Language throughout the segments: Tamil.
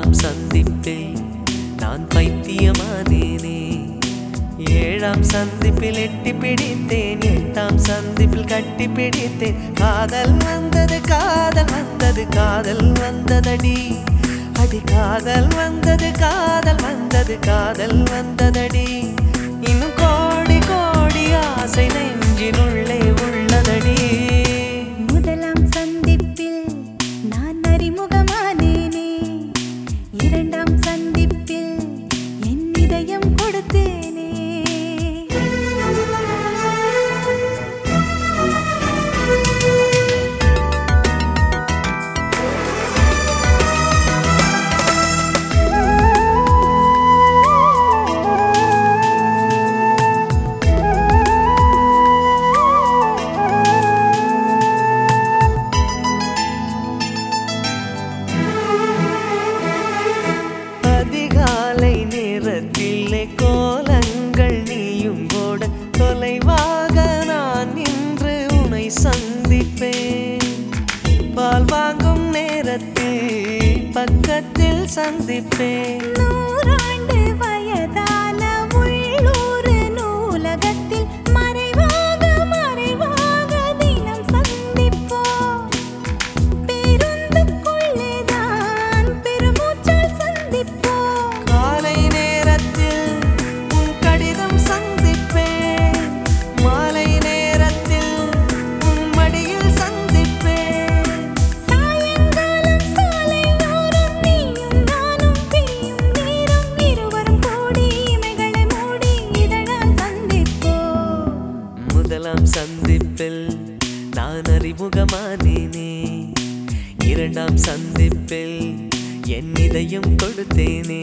முதலாம் சந்திப்பில் நான் பைத்தியமானேனே ஏழாம் சந்திப்பில் எட்டி பிடித்தேன் எட்டாம் சந்திப்பில் கட்டி பிடித்தேன் காதல் வந்தது காதல் வந்தது காதல் வந்ததடி அடி காதல் வந்தது காதல் வந்தது காதல் வந்ததடி இன்னும் கோடி கோடி ஆசை நெஞ்சினுள்ளே உள்ளதடி முதலாம் சந்திப்பில் நான் அறிமுகமானேனே இரண்டாம் சந்திப்பில் என் இதயம் கொடுத்தேனே அதிகாலை நேரத்திலே கோலங்கள் நீயும் ஓட தொலைவாக நான் நின்று உனை சந்திப்பேன் பால் வாங்கும் நேரத்தில் பக்கத்தில் சந்திப்பேன் நூறாண்டு வயதான உள்ளூர் நூலகத்தில் மறைவாக மறைவாக தினம் சந்திப்போம் பேருந்துக்குள்ளேதான் பெருமூச்சால் சந்திப்போம் காலை நேரத்தில் உன் கடிதம் சந்திப்பேன் மாலை நேரத்தில் உன் மடியில் சந்திப்பேன் சாயங்காலம் சாலையோரம் நீயும் நானும் பிரியும் நேரம் இருவரும் கூடி இமைகளை மூடி இதழால் சந்திப்போம் முதலாம் சந்திப்பில் நான் அறிமுகமானேனே இரண்டாம் சந்திப்பில் என் இதயம் கொடுத்தேனே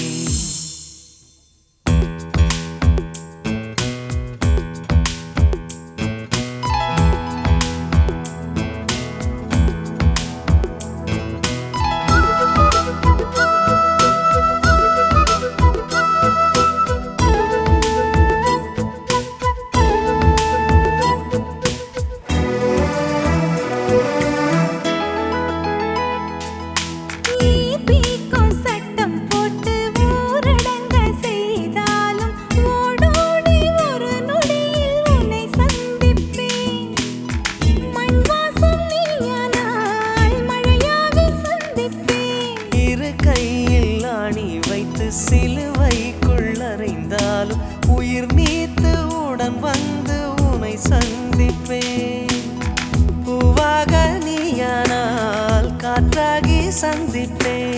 ஈபிக்கும் சட்டம் போட்டு ஊரடங்க செய்தாலும் ஓடோடி ஒரு நொடியில் உன்னை சந்திப்பேன் மண் வாசம் நீயானால் மழையாக சந்திப்பேன் இரு கையில் ஆணி வைத்து சிலுவைக்குள் அறைந்தாலும் உயிர் நீத்து உடன் வந்து உனை சந்திப்பேன் பூவாக நீயானால் காற்றாகி சந்திப்பேன்